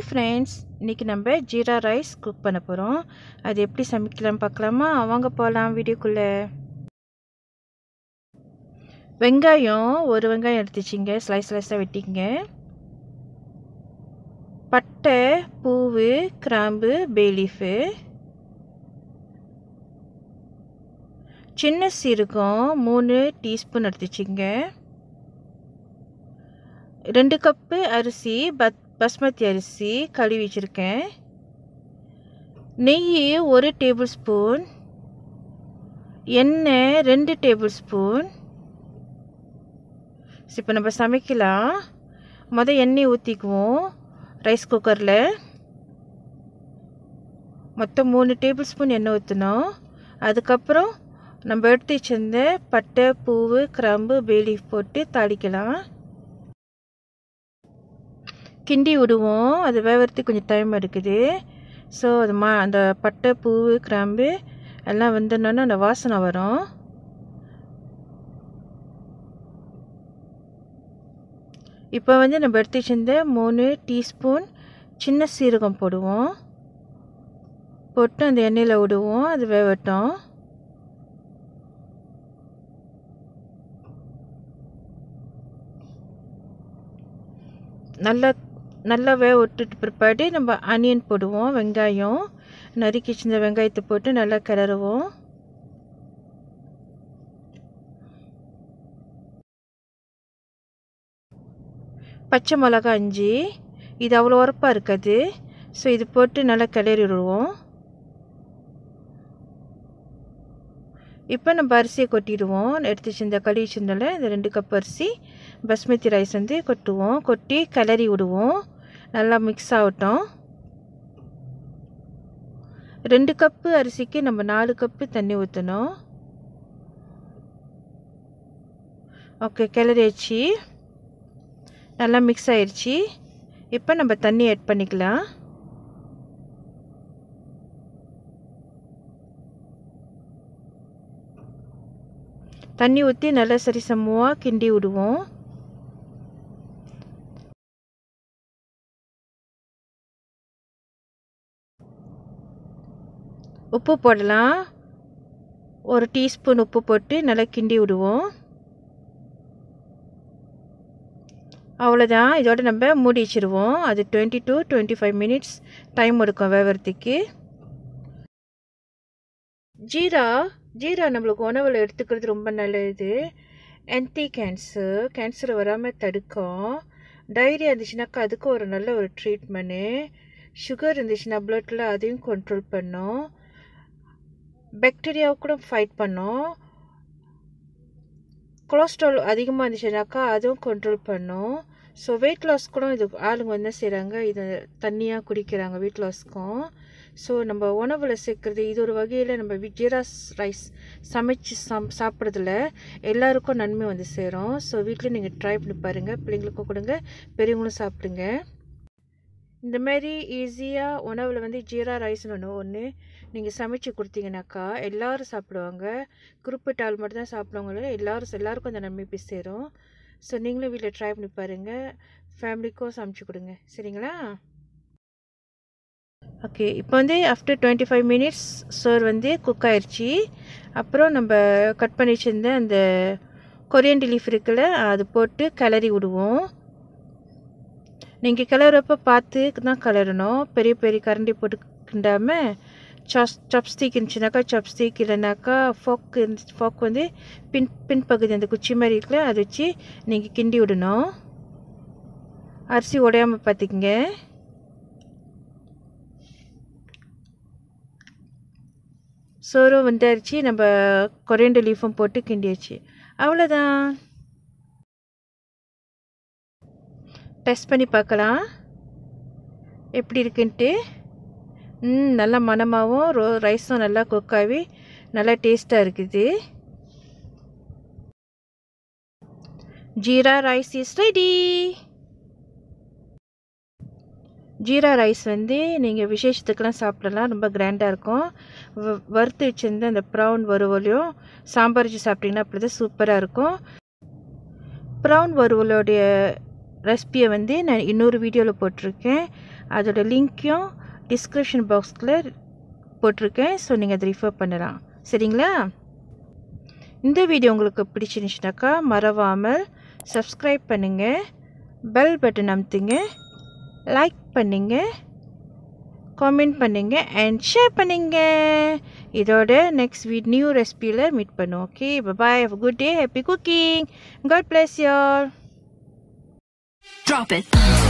Friends இன்றைக்கி நம்ம jeera rice cook பண்ண போகிறோம் அது எப்படி சமைக்கலாம் பார்க்கலாமா வாங்க போகலாம் வீடியோக்குள்ளே வெங்காயம் ஒரு வெங்காயம் எடுத்துச்சிங்க ஸ்லைஸ் ஸ்லைஸாக வெட்டிங்க பட்டை பூவு கிராம்பு பேலீஃபு சின்ன சீரகம் மூணு டீஸ்பூன் எடுத்துச்சிங்க ரெண்டு கப்பு அரிசி பத் பஸ்மதி அரிசி கழுவி வச்சுருக்கேன் நெய் ஒரு டேபிள் ஸ்பூன் எண்ணெய் ரெண்டு டேபிள் ஸ்பூன் இப்போ நம்ம சமைக்கலாம் மொதல் எண்ணெய் ஊற்றிக்குவோம் ரைஸ் குக்கரில் மொத்தம் மூணு டேபிள் ஸ்பூன் எண்ணெய் ஊற்றணும் அதுக்கப்புறம் நம்ம எடுத்து வச்சிருந்த பட்டை பூவு கிராம்பு பேலீஃப் போட்டு தாளிக்கலாம் கிண்டி விடுவோம் அது வேகிறதுக்கு கொஞ்சம் டைம் எடுக்குது ஸோ அது மா அந்த பட்டை பூவு கிராம்பு எல்லாம் வெந்தோன்னே அந்த வாசனை வரும் இப்போ வந்து நம்ம எடுத்து வச்சிருந்த மூணு டீஸ்பூன் சின்ன சீரகம் போடுவோம் போட்டு அந்த எண்ணெயில் விடுவோம் அது வேகட்டும் நல்லா நல்லா வேக விட்டுட்டு பிற்பாடு நம்ம ஆனியன் போடுவோம் வெங்காயம் நறுக்கி வச்சிருந்த வெங்காயத்தை போட்டு நல்லா கிளறுவோம் பச்சை மிளகா அஞ்சு இது அவ்வளோ உரப்பாக இருக்காது ஸோ இது போட்டு நல்லா கிளறி விடுவோம் இப்போ நம்ம அரிசியை கொட்டிடுவோம் எடுத்து வச்சிருந்த கழுவி வச்சிருந்தால இந்த ரெண்டு கப் அரிசி பஸ்மதி ரைஸ் வந்து கொட்டுவோம் கொட்டி கிளறி விடுவோம் நல்லா மிக்ஸ் ஆகட்டும் ரெண்டு கப்பு அரிசிக்கு நம்ம நாலு கப்பு தண்ணி ஊற்றணும் ஓகே கிளறி வச்சு நல்லா மிக்ஸ் ஆயிடுச்சு இப்போ நம்ம தண்ணி ஆட் பண்ணிக்கலாம் தண்ணி ஊற்றி நல்லா சரி சமமாக கிண்டி விடுவோம் உப்பு போடலாம் ஒரு டீஸ்பூன் உப்பு போட்டு நல்லா கிண்டி விடுவோம் அவ்வளோதான் இதோட நம்ம மூடி வச்சுருவோம் அது twenty to twenty five minutes time எடுக்கும் வேகிறதுக்கு ஜீரா ஜீரா நம்மளுக்கு உணவில் எடுத்துக்கிறது ரொம்ப நல்லது ஆன்டி கேன்சர் கேன்சர் வராமல் தடுக்கும் டைரியா இருந்துச்சுனாக்கா அதுக்கு ஒரு நல்ல ஒரு ட்ரீட்மெண்ட்டு சுகர் இருந்துச்சுன்னா ப்ளட்டில் அதையும் கண்ட்ரோல் பண்ணும் பாக்டீரியாவை கூட ஃபைட் பண்ணும் கொலஸ்ட்ரால் அதிகமாக இருந்துச்சுனாக்கா அதுவும் கண்ட்ரோல் பண்ணும் ஸோ வெயிட் லாஸ் கூட இது ஆளுங்க என்ன செய்கிறாங்க இதை தண்ணியாக குடிக்கிறாங்க வெயிட் லாஸ்க்கும் ஸோ நம்ம உணவில் சேர்க்குறது இது ஒரு வகையில் நம்ம ஜீரா ரைஸ் சமைச்சு சம் சாப்பிட்றதுல எல்லாருக்கும் நன்மை வந்து சேரும் ஸோ வீட்டில் நீங்கள் ட்ரை பண்ணி பாருங்கள் பிள்ளைங்களுக்கும் கொடுங்க பெரியவங்களும் சாப்பிடுங்க இந்த மாதிரி ஈஸியாக உணவில் வந்து ஜீரா ரைஸ்னு ஒன்று ஒன்று நீங்கள் சமைச்சு கொடுத்தீங்கனாக்கா எல்லோரும் சாப்பிடுவாங்க குறிப்பிட்ட ஆள் மட்டும் தான் சாப்பிடுவாங்க எல்லோரும் எல்லாருக்கும் அந்த நன்மை போய் சேரும் ஸோ நீங்களும் வீட்டில் ட்ரை பண்ணி பாருங்கள் ஃபேமிலிக்கும் சமைச்சு கொடுங்க சரிங்களா ஓகே இப்போ வந்து ஆஃப்டர் டுவெண்ட்டி ஃபைவ் மினிட்ஸ் சோர் வந்து குக் ஆயிடுச்சு அப்புறம் நம்ம கட் பண்ணி வச்சுருந்த அந்த கொரியன் லீஃப் இருக்குல்ல அது போட்டு கிளறி விடுவோம் நீங்கள் கிளறப்ப பார்த்து தான் கிளறணும் பெரிய பெரிய கரண்டி போட்டு கிண்டாமல் சாஸ் சாப்ஸ்டிக் இருந்துச்சுனாக்கா சாப்ஸ்டிக் இல்லைனாக்கா ஃபோக் இருந்துச்சு ஃபோக் வந்து பின் பின்பகுதி அந்த குச்சி மாதிரி இருக்குல்ல அதை வச்சு நீங்கள் கிண்டி விடணும் அரிசி உடையாமல் பார்த்துக்குங்க சோறும் வந்தாச்சு நம்ம கொரியண்டர் லீஃபும் போட்டு கிண்டியாச்சு அவ்வளோதான் டெஸ்ட் பண்ணி பார்க்கலாம் எப்படி இருக்குன்ட்டு ம் நல்லா மணமாகவும் ரோ ரைஸும் நல்லா குக்காகி நல்லா டேஸ்ட்டாக இருக்குது jeera rice is ready jeera rice வந்து நீங்கள் விசேஷத்துக்கெலாம் சாப்பிடலாம் ரொம்ப கிராண்டாக இருக்கும் வறுத்து வச்சுருந்த அந்த ப்ரௌன் வறுவலையும் சாம்பார் வச்சு சாப்பிட்டிங்கன்னா அப்படி தான் சூப்பராக இருக்கும் ப்ரௌன் வறுவலோடைய ரெசிபியை வந்து நான் இன்னொரு வீடியோவில் போட்டிருக்கேன் அதோட லிங்க்கையும் டிஸ்கிரிப்ஷன் பாக்ஸில் போட்டிருக்கேன் ஸோ நீங்கள் அதை ரிஃபர் பண்ணலாம் சரிங்களா இந்த வீடியோ உங்களுக்கு பிடிச்சிருந்துச்சுனாக்கா மறவாமல் சப்ஸ்கிரைப் பண்ணுங்கள் பெல் பட்டன் அமுத்துங்க லைக் பண்ணுங்க காமெண்ட் பண்ணுங்க அண்ட் ஷேர் பண்ணுங்க இதோட நெக்ஸ்ட் வீட் நியூ ரெசிபியில் மீட் பண்ணுவோம் okay bye have good day happy cooking god bless you all Drop it.